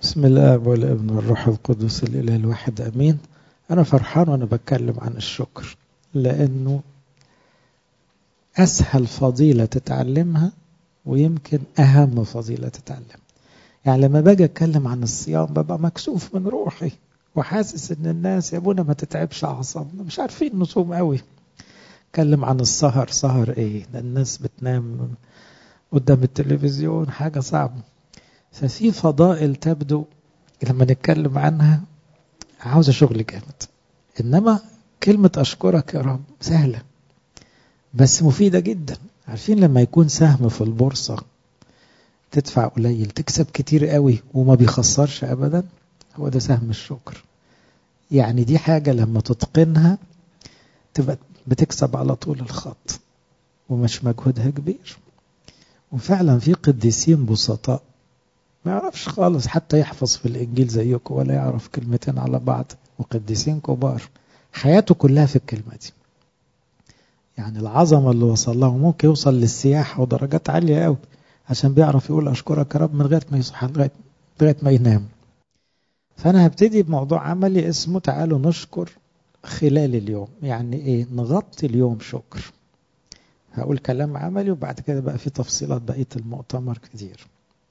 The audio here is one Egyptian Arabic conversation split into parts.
بسم الله والابن والروح القدس الإله الواحد أمين أنا فرحان وأنا بتكلم عن الشكر لأنه أسهل فضيلة تتعلمها ويمكن أهم فضيلة تتعلمها يعني لما باجي أتكلم عن الصيام ببقى مكسوف من روحي وحاسس إن الناس يا ابونا ما تتعبش أعصابنا مش عارفين نصوم قوي اتكلم عن السهر سهر ايه ده الناس بتنام قدام التلفزيون حاجة صعبة ففي فضائل تبدو لما نتكلم عنها عاوزة شغل جامد إنما كلمة أشكرك يا رب سهلة بس مفيدة جدا عارفين لما يكون سهم في البورصة تدفع قليل تكسب كتير قوي وما بيخسرش أبدا هو ده سهم الشكر يعني دي حاجة لما تتقنها تبقى بتكسب على طول الخط ومش مجهودها كبير وفعلا في قديسين بسطاء ما يعرفش خالص حتى يحفظ في الإنجيل زيكم ولا يعرف كلمتين على بعض وقديسين كبار حياته كلها في الكلمة دي يعني العظمة اللي وصل له ممكن يوصل للسياحة ودرجات عالية قوي عشان بيعرف يقول أشكرك يا رب من غير ما يصحى لغاية لغاية ما ينام فأنا هبتدي بموضوع عملي اسمه تعالوا نشكر خلال اليوم يعني إيه نغطي اليوم شكر هقول كلام عملي وبعد كده بقى في تفصيلات بقية المؤتمر كتير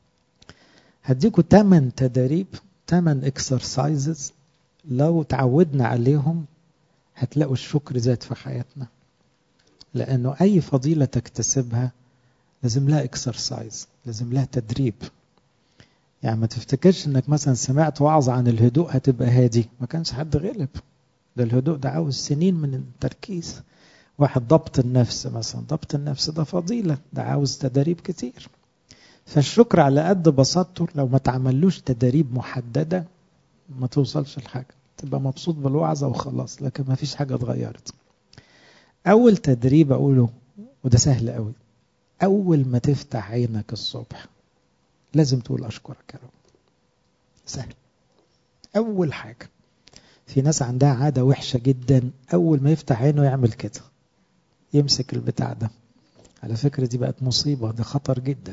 هديكوا 8 تدريب 8 اكسرسايزز لو تعودنا عليهم هتلاقوا الشكر زاد في حياتنا لانه اي فضيله تكتسبها لازم لها اكسرسايز لازم لها تدريب يعني ما تفتكرش انك مثلا سمعت وعظ عن الهدوء هتبقى هادي ما كانش حد غلب ده الهدوء ده عاوز سنين من التركيز واحد ضبط النفس مثلا ضبط النفس ده فضيله ده عاوز تدريب كتير فالشكر على قد بساطته لو ما تعملوش تدريب محددة ما توصلش لحاجة تبقى مبسوط بالوعظة وخلاص لكن ما فيش حاجة اتغيرت أول تدريب أقوله وده سهل قوي أول ما تفتح عينك الصبح لازم تقول أشكرك يا رب سهل أول حاجة في ناس عندها عادة وحشة جدا أول ما يفتح عينه يعمل كده يمسك البتاع ده على فكرة دي بقت مصيبة ده خطر جدا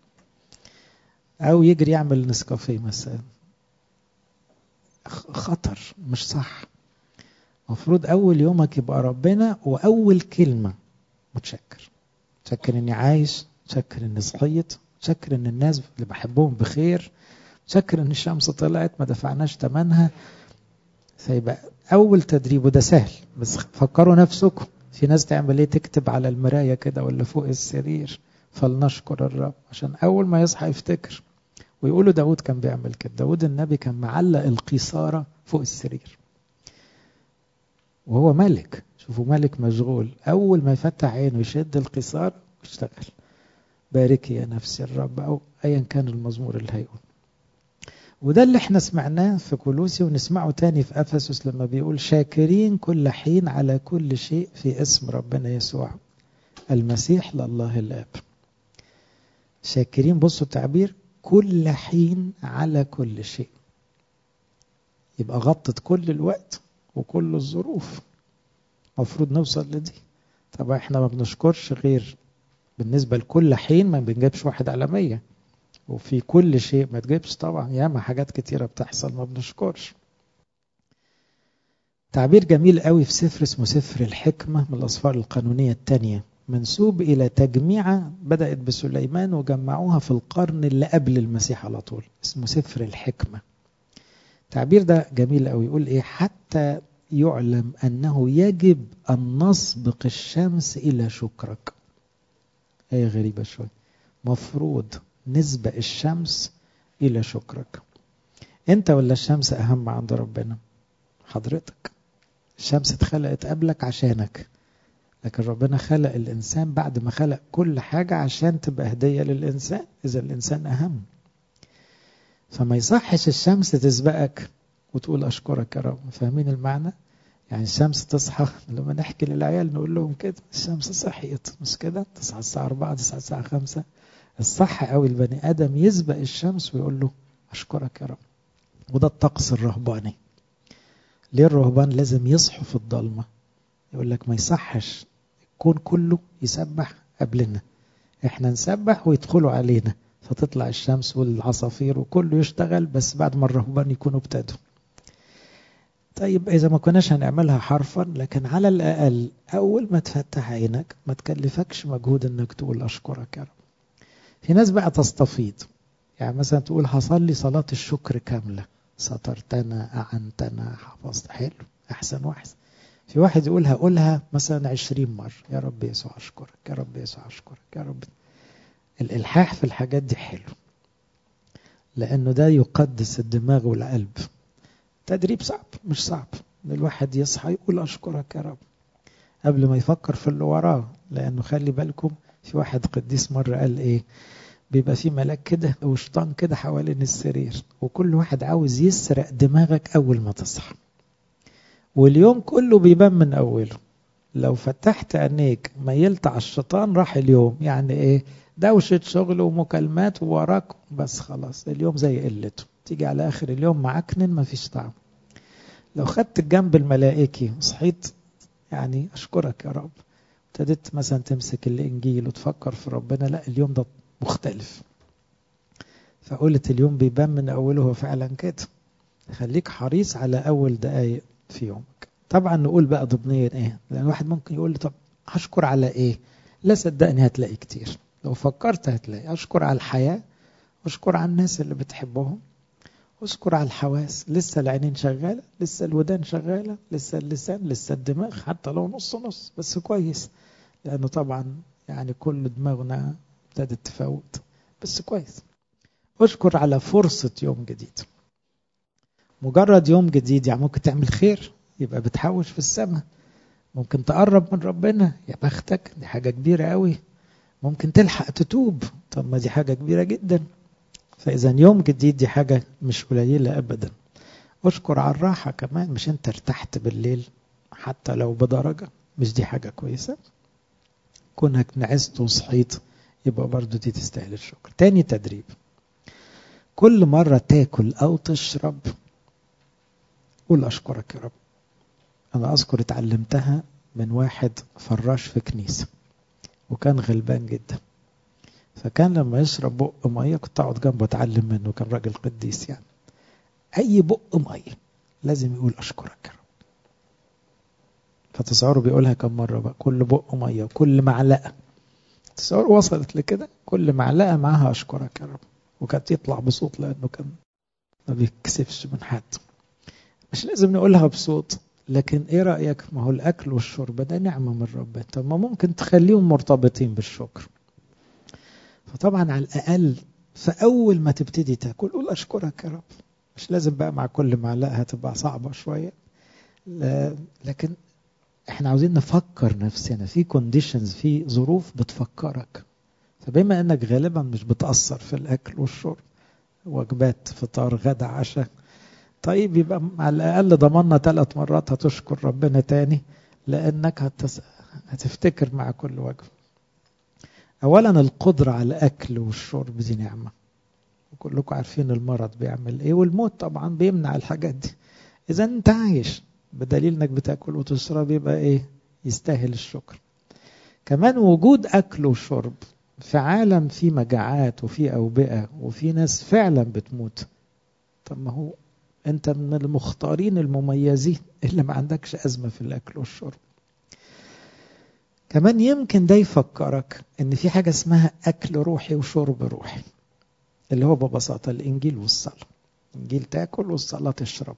أو يجري يعمل نسكافيه مثلا خطر مش صح المفروض أول يومك يبقى ربنا وأول كلمة متشكر متشكر إني عايش متشكر إني صحيت متشكر إن الناس اللي بحبهم بخير متشكر إن الشمس طلعت ما دفعناش ثمنها فيبقى أول تدريب وده سهل بس فكروا نفسكم في ناس تعمل إيه تكتب على المراية كده ولا فوق السرير فلنشكر الرب عشان أول ما يصحى يفتكر ويقولوا داود كان بيعمل كده داود النبي كان معلق القيصارة فوق السرير وهو ملك شوفوا ملك مشغول أول ما يفتح عينه يشد القيصار يشتغل باركي يا نفسي الرب أو أيا كان المزمور اللي هيقول وده اللي احنا سمعناه في كولوسي ونسمعه تاني في أفسس لما بيقول شاكرين كل حين على كل شيء في اسم ربنا يسوع المسيح لله الآب شاكرين بصوا التعبير كل حين على كل شيء يبقى غطت كل الوقت وكل الظروف المفروض نوصل لدي طبعا احنا ما بنشكرش غير بالنسبة لكل حين ما بنجيبش واحد على مية وفي كل شيء ما تجيبش طبعا ياما حاجات كتيرة بتحصل ما بنشكرش تعبير جميل قوي في سفر اسمه سفر الحكمة من الأصفار القانونية الثانية منسوب إلى تجميعة بدأت بسليمان وجمعوها في القرن اللي قبل المسيح على طول اسمه سفر الحكمة التعبير ده جميل قوي يقول إيه حتى يعلم أنه يجب أن نسبق الشمس إلى شكرك أي غريبة شوي مفروض نسبق الشمس إلى شكرك أنت ولا الشمس أهم عند ربنا حضرتك الشمس اتخلقت قبلك عشانك لكن ربنا خلق الإنسان بعد ما خلق كل حاجة عشان تبقى هدية للإنسان إذا الإنسان أهم فما يصحش الشمس تسبقك وتقول أشكرك يا رب فاهمين المعنى يعني الشمس تصحى لما نحكي للعيال نقول لهم كده الشمس صحيت مش كده تصحى الساعة 4 تصحى الساعة 5 الصح قوي البني آدم يسبق الشمس ويقول له أشكرك يا رب وده الطقس الرهباني ليه الرهبان لازم يصحوا في الضلمة يقول لك ما يصحش الكون كله يسبح قبلنا احنا نسبح ويدخلوا علينا فتطلع الشمس والعصافير وكله يشتغل بس بعد ما الرهبان يكونوا ابتدوا طيب إذا ما كناش هنعملها حرفا لكن على الأقل أول ما تفتح عينك ما تكلفكش مجهود إنك تقول أشكرك يا رب في ناس بقى تستفيض يعني مثلا تقول هصلي صلاة الشكر كاملة سترتنا أعنتنا حفظت حلو أحسن وأحسن في واحد يقول هقولها مثلا عشرين مرة يا رب يسوع أشكرك يا رب يسوع أشكرك يا رب الإلحاح في الحاجات دي حلو لأنه ده يقدس الدماغ والقلب تدريب صعب مش صعب ان الواحد يصحى يقول أشكرك يا رب قبل ما يفكر في اللي وراه لأنه خلي بالكم في واحد قديس مرة قال إيه بيبقى في ملاك كده وشيطان كده حوالين السرير وكل واحد عاوز يسرق دماغك أول ما تصحى واليوم كله بيبان من أوله لو فتحت عينيك ميلت على الشيطان راح اليوم يعني إيه دوشة شغل ومكالمات ووراك بس خلاص اليوم زي قلته تيجي على آخر اليوم معكنن مفيش طعم لو خدت الجنب الملائكي وصحيت يعني أشكرك يا رب ابتديت مثلا تمسك الإنجيل وتفكر في ربنا لا اليوم ده مختلف فقلت اليوم بيبان من أوله هو فعلا كده خليك حريص على أول دقايق في يومك طبعا نقول بقى ضمنيا ايه لأن واحد ممكن يقول لي طب هشكر على ايه لا صدقني هتلاقي كتير لو فكرت هتلاقي أشكر على الحياة أشكر على الناس اللي بتحبهم أشكر على الحواس لسه العينين شغالة لسه الودان شغالة لسه اللسان لسه الدماغ حتى لو نص نص بس كويس لأنه طبعا يعني كل دماغنا ابتدت تفوت بس كويس أشكر على فرصة يوم جديد مجرد يوم جديد يعني ممكن تعمل خير يبقى بتحوش في السماء ممكن تقرب من ربنا يا بختك دي حاجة كبيرة قوي ممكن تلحق تتوب طب ما دي حاجة كبيرة جدا فإذا يوم جديد دي حاجة مش قليلة أبدا أشكر على الراحة كمان مش أنت ارتحت بالليل حتى لو بدرجة مش دي حاجة كويسة كونك نعست وصحيت يبقى برضو دي تستاهل الشكر تاني تدريب كل مرة تاكل أو تشرب قول أشكرك يا رب أنا أذكر اتعلمتها من واحد فراش في كنيسة وكان غلبان جدا فكان لما يشرب بق ميه كنت اقعد جنبه اتعلم منه كان راجل قديس يعني اي بق ميه لازم يقول اشكرك يا رب فتصوروا بيقولها كم مره بقى كل بق ميه وكل معلقه تصوروا وصلت لكده كل معلقه معاها اشكرك يا رب وكانت يطلع بصوت لانه كان ما بيكسفش من حد مش لازم نقولها بصوت لكن ايه رايك ما هو الاكل والشرب ده نعمه من ربنا طب ما ممكن تخليهم مرتبطين بالشكر فطبعا على الأقل فأول ما تبتدي تاكل قول أشكرك يا رب مش لازم بقى مع كل معلقة هتبقى صعبة شوية لكن احنا عاوزين نفكر نفسنا في كونديشنز في ظروف بتفكرك فبما انك غالبا مش بتأثر في الأكل والشرب وجبات فطار غدا عشاء طيب يبقى على الأقل ضمننا ثلاث مرات هتشكر ربنا تاني لأنك هتس... هتفتكر مع كل وجبة أولا القدرة على الأكل والشرب دي نعمة وكلكم عارفين المرض بيعمل إيه والموت طبعا بيمنع الحاجات دي إذا أنت عايش بدليل إنك بتاكل وتشرب يبقى إيه يستاهل الشكر كمان وجود أكل وشرب في عالم فيه مجاعات وفيه أوبئة وفي ناس فعلا بتموت طب ما هو أنت من المختارين المميزين اللي ما عندكش أزمة في الأكل والشرب كمان يمكن ده يفكرك ان في حاجة اسمها اكل روحي وشرب روحي اللي هو ببساطة الانجيل والصلاة الانجيل تاكل والصلاة تشرب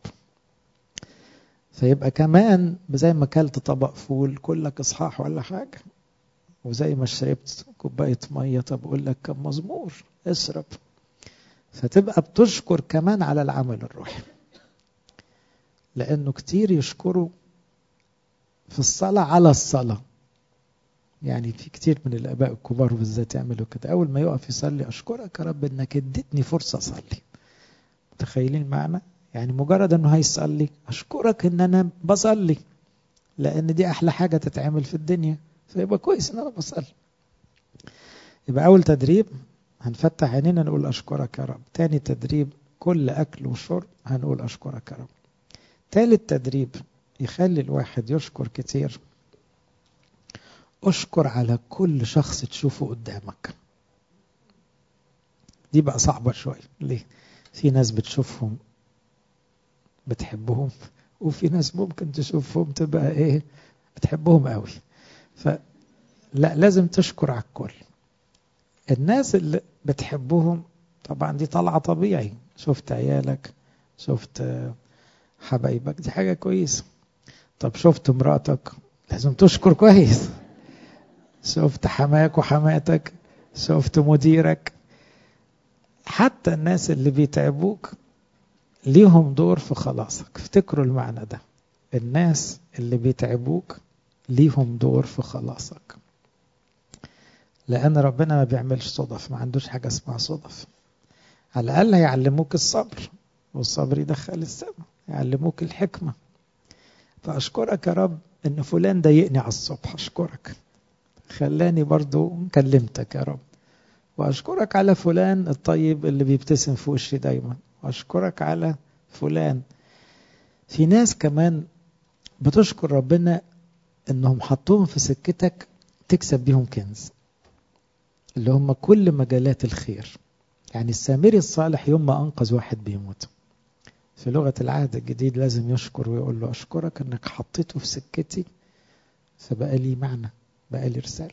فيبقى كمان زي ما اكلت طبق فول كلك اصحاح ولا حاجة وزي ما شربت كوباية مية طب اقول لك كم مزمور اشرب فتبقى بتشكر كمان على العمل الروحي لانه كتير يشكروا في الصلاة على الصلاة يعني في كتير من الاباء الكبار بالذات يعملوا كده اول ما يقف يصلي اشكرك يا رب انك اديتني فرصه اصلي متخيلين معنا يعني مجرد انه هيصلي اشكرك ان انا بصلي لان دي احلى حاجه تتعمل في الدنيا فيبقى كويس ان انا بصلي يبقى اول تدريب هنفتح عينينا نقول اشكرك يا رب تاني تدريب كل اكل وشرب هنقول اشكرك يا رب تالت تدريب يخلي الواحد يشكر كتير اشكر على كل شخص تشوفه قدامك دي بقى صعبة شوية ليه في ناس بتشوفهم بتحبهم وفي ناس ممكن تشوفهم تبقى ايه بتحبهم قوي فلا لازم تشكر على الكل الناس اللي بتحبهم طبعا دي طالعة طبيعي شفت عيالك شفت حبايبك دي حاجة كويسة طب شفت مراتك لازم تشكر كويس شفت حماك وحماتك شفت مديرك حتى الناس اللي بيتعبوك ليهم دور في خلاصك افتكروا المعنى ده الناس اللي بيتعبوك ليهم دور في خلاصك لأن ربنا ما بيعملش صدف ما عندوش حاجة اسمها صدف على الأقل هيعلموك الصبر والصبر يدخل السماء يعلموك الحكمة فأشكرك يا رب إن فلان ضايقني على الصبح أشكرك خلاني برضو كلمتك يا رب وأشكرك على فلان الطيب اللي بيبتسم في وشي دايما وأشكرك على فلان في ناس كمان بتشكر ربنا إنهم حطوهم في سكتك تكسب بيهم كنز اللي هم كل مجالات الخير يعني السامري الصالح يوم ما أنقذ واحد بيموت في لغة العهد الجديد لازم يشكر ويقول له أشكرك أنك حطيته في سكتي فبقى لي معنى بقى لي رسالة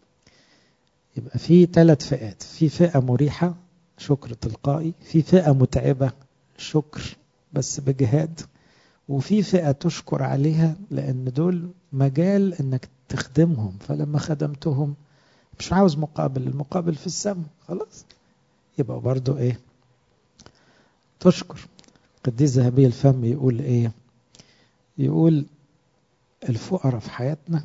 يبقى في ثلاث فئات في فئة مريحة شكر تلقائي في فئة متعبة شكر بس بجهاد وفي فئة تشكر عليها لأن دول مجال أنك تخدمهم فلما خدمتهم مش عاوز مقابل المقابل في السماء خلاص يبقى برضو ايه تشكر قديس ذهبي الفم يقول ايه يقول الفقراء في حياتنا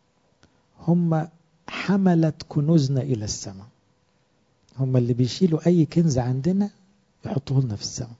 هم حملة كنوزنا إلى السماء هم اللي بيشيلوا أي كنز عندنا يحطوه لنا في السماء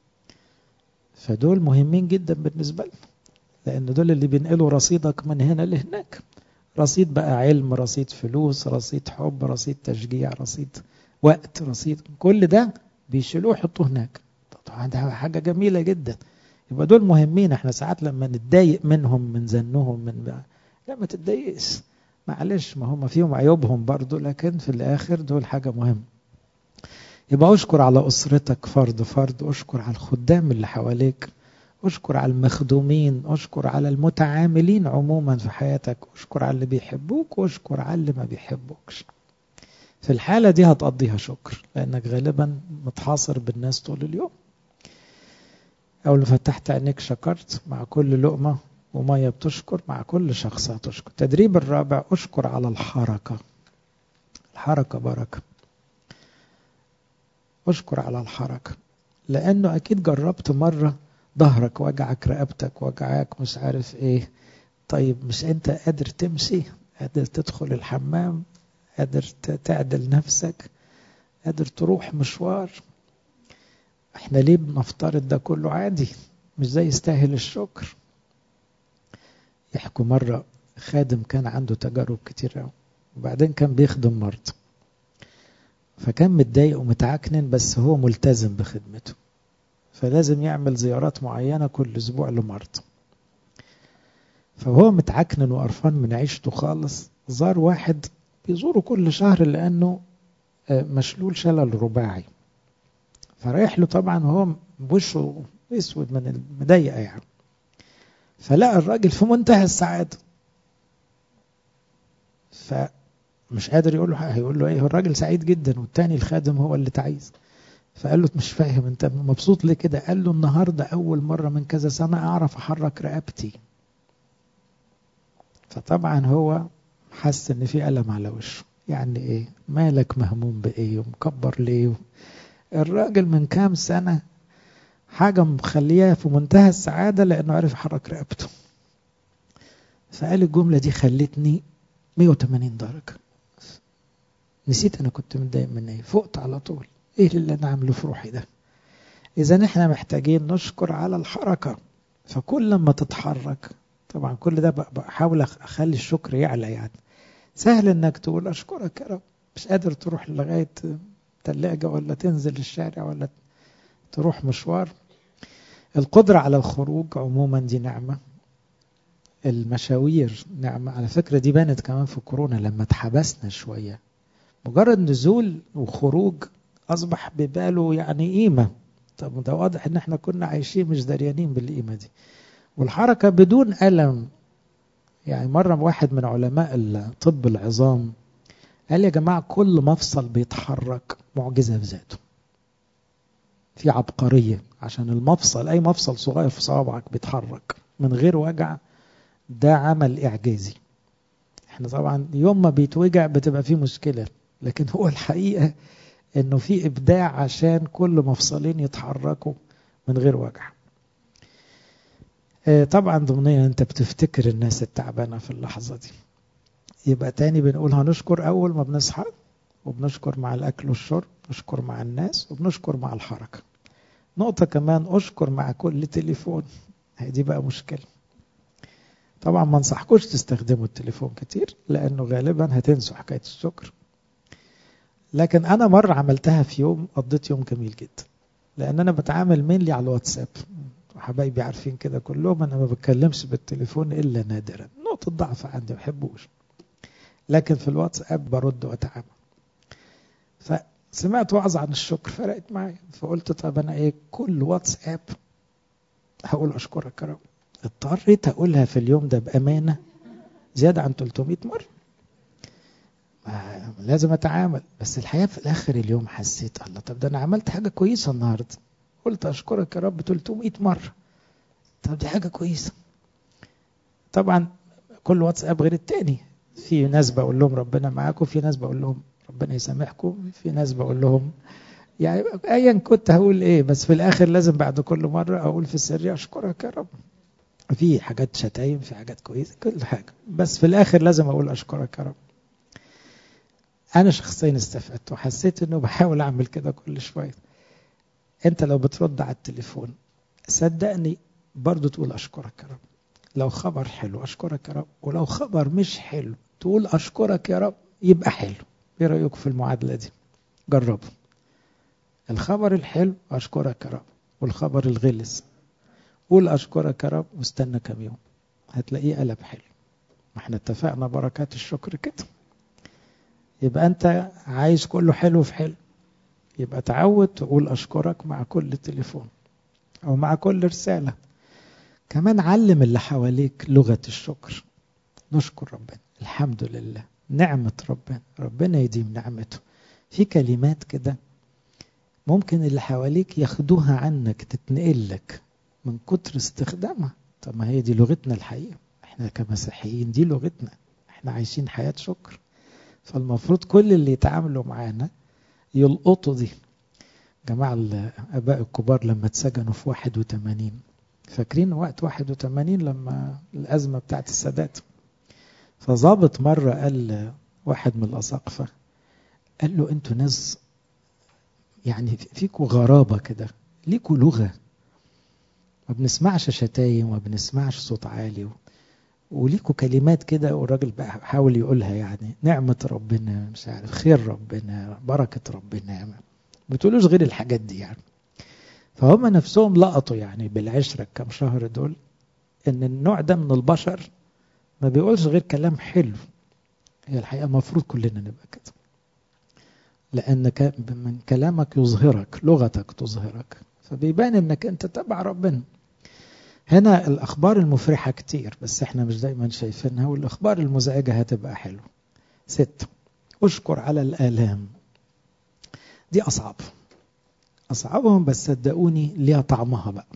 فدول مهمين جدا بالنسبة لنا لأن دول اللي بينقلوا رصيدك من هنا لهناك رصيد بقى علم رصيد فلوس رصيد حب رصيد تشجيع رصيد وقت رصيد كل ده بيشيلوه يحطوه هناك طبعا ده حاجة جميلة جدا يبقى دول مهمين احنا ساعات لما نتضايق منهم من زنهم من بقى. لا ما تتضايقش معلش ما هم فيهم عيوبهم برضو لكن في الاخر دول حاجة مهمة يبقى اشكر على اسرتك فرد فرد اشكر على الخدام اللي حواليك اشكر على المخدومين اشكر على المتعاملين عموما في حياتك اشكر على اللي بيحبوك واشكر على اللي ما بيحبوكش في الحالة دي هتقضيها شكر لأنك غالبا متحاصر بالناس طول اليوم أول ما فتحت عينيك شكرت مع كل لقمة ومية بتشكر مع كل شخص هتشكر التدريب الرابع أشكر على الحركة الحركة بركة أشكر على الحركة لأنه أكيد جربت مرة ظهرك وجعك رقبتك وجعك مش عارف ايه طيب مش انت قادر تمشي قادر تدخل الحمام قادر تعدل نفسك قادر تروح مشوار احنا ليه بنفترض ده كله عادي مش زي يستاهل الشكر يحكوا مرة خادم كان عنده تجارب كتير قوي وبعدين كان بيخدم مرضى فكان متضايق ومتعكنن بس هو ملتزم بخدمته فلازم يعمل زيارات معينة كل أسبوع لمرضى فهو متعكنن وقرفان من عيشته خالص زار واحد بيزوره كل شهر لأنه مشلول شلل رباعي فرايح له طبعا هو وشه اسود من المضايقه يعني فلقى الراجل في منتهى السعاده فمش قادر يقول له هيقول له ايه هو الراجل سعيد جدا والتاني الخادم هو اللي تعيس فقال له مش فاهم انت مبسوط ليه كده قال له النهارده اول مره من كذا سنه اعرف احرك رقبتي فطبعا هو حس ان في الم على وشه يعني ايه مالك مهموم بايه ومكبر ليه الراجل من كام سنة حاجة مخليها في منتهى السعادة لأنه عرف يحرك رقبته فقال الجملة دي خلتني 180 درجة نسيت أنا كنت متضايق من إيه فقت على طول إيه اللي أنا عامله في روحي ده إذا إحنا محتاجين نشكر على الحركة فكل لما تتحرك طبعا كل ده بحاول أخلي الشكر يعلى يعني سهل إنك تقول أشكرك يا رب مش قادر تروح لغاية تلاجة ولا تنزل الشارع ولا تروح مشوار القدرة على الخروج عموما دي نعمة المشاوير نعمة على فكرة دي بانت كمان في كورونا لما اتحبسنا شوية مجرد نزول وخروج أصبح بباله يعني قيمة طب ده واضح إن احنا كنا عايشين مش دريانين بالقيمة دي والحركة بدون ألم يعني مرة واحد من علماء طب العظام قال يا جماعة كل مفصل بيتحرك معجزة في ذاته في عبقرية عشان المفصل أي مفصل صغير في صوابعك بيتحرك من غير وجع ده عمل إعجازي احنا طبعا يوم ما بيتوجع بتبقى فيه مشكلة لكن هو الحقيقة انه في ابداع عشان كل مفصلين يتحركوا من غير وجع طبعا ضمنيا انت بتفتكر الناس التعبانة في اللحظة دي يبقى تاني بنقول هنشكر اول ما بنصحى وبنشكر مع الاكل والشرب نشكر مع الناس وبنشكر مع الحركة نقطة كمان اشكر مع كل تليفون هي دي بقى مشكلة طبعا ما انصحكوش تستخدموا التليفون كتير لانه غالبا هتنسوا حكاية الشكر لكن انا مرة عملتها في يوم قضيت يوم جميل جدا لان انا بتعامل مينلي على الواتساب وحبايبي عارفين كده كلهم انا ما بتكلمش بالتليفون الا نادرا نقطة ضعف عندي ما بحبوش لكن في الواتساب برد واتعامل فسمعت وعظ عن الشكر فرقت معايا فقلت طب انا ايه كل واتساب هقول اشكرك يا رب اضطريت اقولها في اليوم ده بامانه زياده عن 300 مره لازم اتعامل بس الحقيقه في الاخر اليوم حسيت الله طب ده انا عملت حاجه كويسه النهارده قلت اشكرك يا رب 300 مره طب دي حاجه كويسه طبعا كل واتساب غير التاني في ناس بقول لهم ربنا معاكم في ناس بقول لهم ربنا يسامحكم في ناس بقول لهم يعني ايا كنت هقول ايه بس في الاخر لازم بعد كل مره اقول في السر اشكرك يا رب في حاجات شتايم في حاجات كويسه كل حاجه بس في الاخر لازم اقول اشكرك يا رب انا شخصيا استفدت وحسيت انه بحاول اعمل كده كل شويه انت لو بترد على التليفون صدقني برضو تقول اشكرك يا رب لو خبر حلو اشكرك يا رب ولو خبر مش حلو تقول اشكرك يا رب يبقى حلو ايه رايكم في المعادله دي جربوا الخبر الحلو اشكرك يا رب والخبر الغلس قول اشكرك يا رب واستنى كام يوم هتلاقيه قلب حلو ما احنا اتفقنا بركات الشكر كده يبقى انت عايز كله حلو في حلو يبقى تعود تقول اشكرك مع كل تليفون او مع كل رساله كمان علم اللي حواليك لغه الشكر نشكر ربنا الحمد لله نعمه ربنا ربنا يديم نعمته في كلمات كده ممكن اللي حواليك ياخدوها عنك تتنقل لك من كتر استخدامها طب ما هي دي لغتنا الحقيقه احنا كمسيحيين دي لغتنا احنا عايشين حياه شكر فالمفروض كل اللي يتعاملوا معانا يلقطوا دي جماعة الآباء الكبار لما اتسجنوا في 81 فاكرين وقت 81 لما الأزمة بتاعت السادات فظابط مرة قال واحد من الأساقفة قال له أنتوا ناس يعني فيكوا غرابة كده ليكوا لغة ما بنسمعش شتايم وما بنسمعش صوت عالي وليكوا كلمات كده والراجل بقى حاول يقولها يعني نعمة ربنا مش عارف خير ربنا بركة ربنا ما بتقولوش غير الحاجات دي يعني فهم نفسهم لقطوا يعني بالعشرة كم شهر دول ان النوع ده من البشر ما بيقولش غير كلام حلو هي الحقيقة المفروض كلنا نبقى كده لأن من كلامك يظهرك لغتك تظهرك فبيبان انك انت تبع ربنا هنا الأخبار المفرحة كتير بس احنا مش دايما شايفينها والأخبار المزعجة هتبقى حلوة ست أشكر على الآلام دي أصعب أصعبهم بس صدقوني ليها طعمها بقى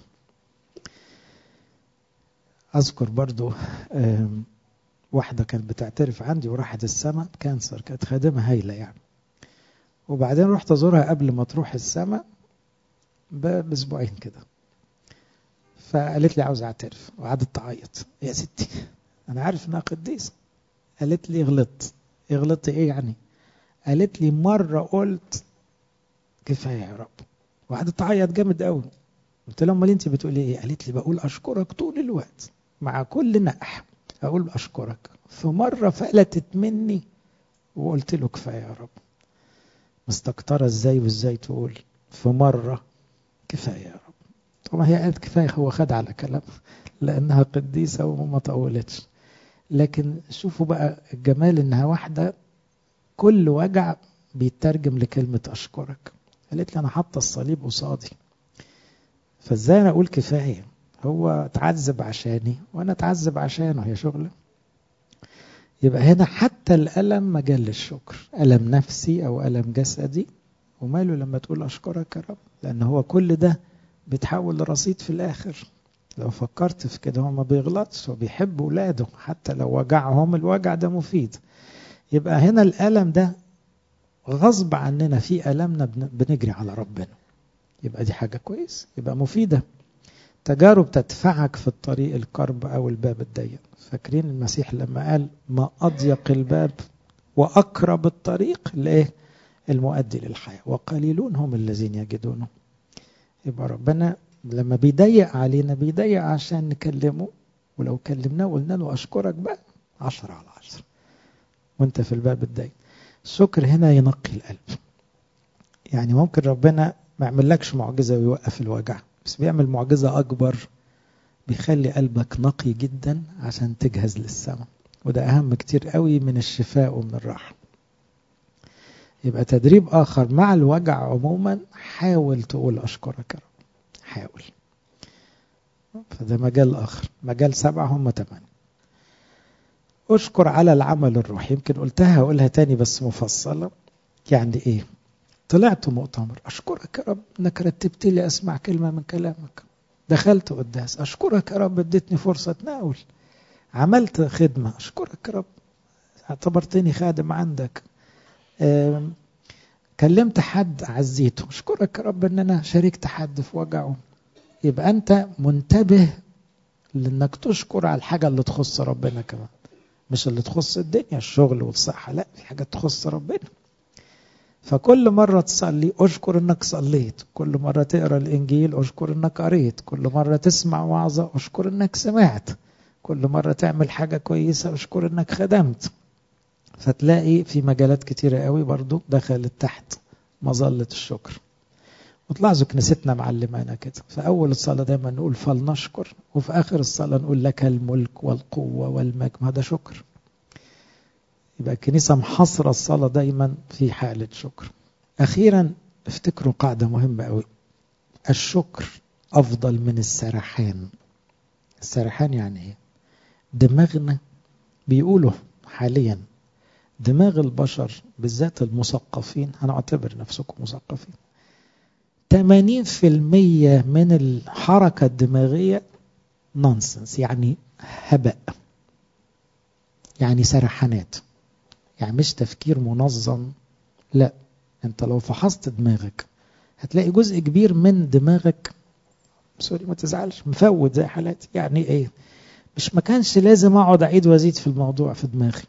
أذكر برضو واحدة كانت بتعترف عندي وراحت السماء كانسر كانت خادمة هايلة يعني وبعدين رحت أزورها قبل ما تروح السماء بأسبوعين كده فقالت لي عاوز اعترف وقعدت تعيط يا ستي انا عارف انها قديسه قالت لي غلطت غلطت ايه يعني قالت لي مره قلت كفايه يا رب وقعدت تعيط جامد قوي قلت لها امال انت بتقولي ايه قالت لي بقول اشكرك طول الوقت مع كل نقح اقول اشكرك في مره فلتت مني وقلت له كفايه يا رب مستكتره ازاي وازاي تقول في مره كفايه يا رب طبعا هي قالت كفايه هو خد على كلام لانها قديسه وما طولتش لكن شوفوا بقى الجمال انها واحده كل وجع بيترجم لكلمه اشكرك قالت لي انا حاطه الصليب قصادي فازاي انا اقول كفايه هو اتعذب عشاني وانا اتعذب عشانه هي شغله يبقى هنا حتى الالم مجال للشكر الم نفسي او الم جسدي وماله لما تقول اشكرك يا رب لان هو كل ده بيتحول لرصيد في الاخر لو فكرت في كده هو ما بيغلطش هو بيحب ولاده حتى لو وجعهم الوجع ده مفيد يبقى هنا الالم ده غصب عننا في ألمنا بنجري على ربنا يبقى دي حاجة كويس يبقى مفيدة تجارب تدفعك في الطريق الكرب أو الباب الضيق فاكرين المسيح لما قال ما أضيق الباب وأقرب الطريق لإيه المؤدي للحياة وقليلون هم الذين يجدونه يبقى ربنا لما بيضيق علينا بيضيق عشان نكلمه ولو كلمناه وقلنا له أشكرك بقى عشرة على عشرة وانت في الباب الضيق الشكر هنا ينقي القلب يعني ممكن ربنا ما يعملكش معجزة ويوقف الوجع بس بيعمل معجزة أكبر بيخلي قلبك نقي جدا عشان تجهز للسماء وده أهم كتير قوي من الشفاء ومن الراحة يبقى تدريب آخر مع الوجع عموما حاول تقول أشكرك يا رب حاول فده مجال آخر مجال سبعة هم ثمانية أشكر على العمل الروحي يمكن قلتها أقولها تاني بس مفصلة يعني إيه طلعت مؤتمر أشكرك يا رب أنك رتبت لي أسمع كلمة من كلامك دخلت قداس أشكرك يا رب اديتني فرصة تناول عملت خدمة أشكرك يا رب اعتبرتني خادم عندك كلمت حد عزيته أشكرك يا رب أن أنا شاركت حد في وجعه يبقى أنت منتبه لأنك تشكر على الحاجة اللي تخص ربنا كمان مش اللي تخص الدنيا الشغل والصحة لا في حاجة تخص ربنا فكل مرة تصلي أشكر أنك صليت كل مرة تقرأ الإنجيل أشكر أنك قريت كل مرة تسمع وعظة أشكر أنك سمعت كل مرة تعمل حاجة كويسة أشكر أنك خدمت فتلاقي في مجالات كتيرة قوي برضو دخلت تحت مظلة الشكر وتلاحظوا كنيستنا معلمانا كده في أول الصلاة دايما نقول فلنشكر وفي آخر الصلاة نقول لك الملك والقوة والمجد هذا شكر يبقى الكنيسة محصرة الصلاة دايما في حالة شكر أخيرا افتكروا قاعدة مهمة قوي الشكر أفضل من السرحان السرحان يعني ايه دماغنا بيقولوا حاليا دماغ البشر بالذات المثقفين هنعتبر نفسكم مثقفين 80% من الحركة الدماغية نونسنس يعني هباء يعني سرحانات يعني مش تفكير منظم لا انت لو فحصت دماغك هتلاقي جزء كبير من دماغك سوري ما تزعلش مفوت زي حالاتي يعني ايه مش ما كانش لازم اقعد اعيد وازيد في الموضوع في دماغي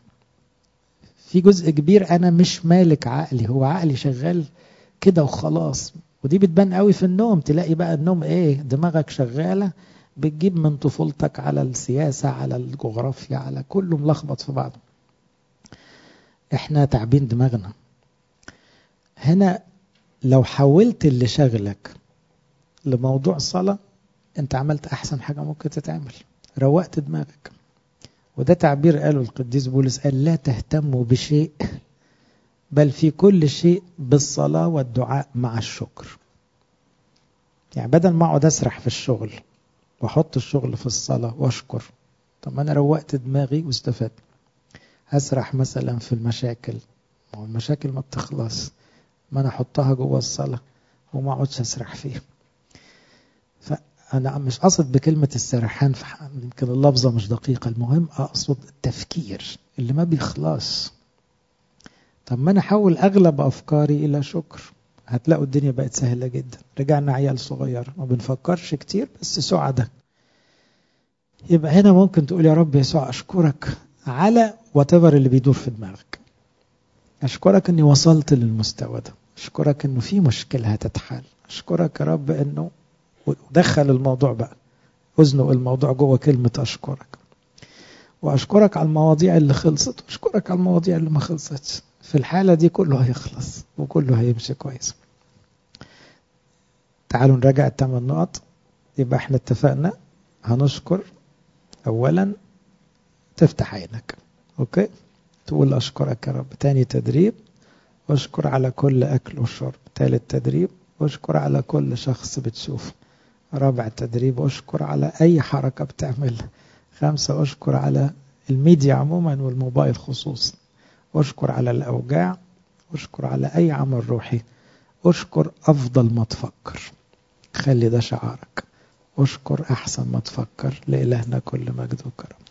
في جزء كبير انا مش مالك عقلي هو عقلي شغال كده وخلاص ودي بتبان قوي في النوم تلاقي بقى النوم ايه دماغك شغاله بتجيب من طفولتك على السياسه على الجغرافيا على كله ملخبط في بعضه احنا تعبين دماغنا هنا لو حولت اللي شغلك لموضوع صلاة انت عملت احسن حاجة ممكن تتعمل روقت دماغك وده تعبير قاله القديس بولس قال لا تهتموا بشيء بل في كل شيء بالصلاة والدعاء مع الشكر يعني بدل ما اقعد اسرح في الشغل واحط الشغل في الصلاة واشكر طب انا روقت دماغي واستفدت هسرح مثلا في المشاكل ما المشاكل ما بتخلص ما انا احطها جوه الصلاة وما اقعدش اسرح فيها فانا مش قصد بكلمة السرحان يمكن اللفظة مش دقيقة المهم اقصد التفكير اللي ما بيخلص طب ما انا احول اغلب افكاري الى شكر هتلاقوا الدنيا بقت سهلة جدا رجعنا عيال صغير ما بنفكرش كتير بس سعدة يبقى هنا ممكن تقول يا رب يسوع اشكرك على واتيفر اللي بيدور في دماغك اشكرك اني وصلت للمستوى ده اشكرك انه في مشكلة هتتحل اشكرك يا رب انه ودخل الموضوع بقى ازنق الموضوع جوه كلمة اشكرك واشكرك على المواضيع اللي خلصت واشكرك على المواضيع اللي ما خلصتش في الحالة دي كله هيخلص وكله هيمشي كويس تعالوا نراجع الثمان نقط يبقى احنا اتفقنا هنشكر اولا تفتح عينك اوكي تقول اشكرك يا رب تاني تدريب اشكر على كل أكل وشرب ثالث تدريب اشكر على كل شخص بتشوفه رابع تدريب اشكر على أي حركة بتعملها خمسة اشكر على الميديا عموما والموبايل خصوصا اشكر على الأوجاع اشكر على أي عمل روحي اشكر أفضل ما تفكر خلي ده شعارك اشكر أحسن ما تفكر لإلهنا كل مجد وكرم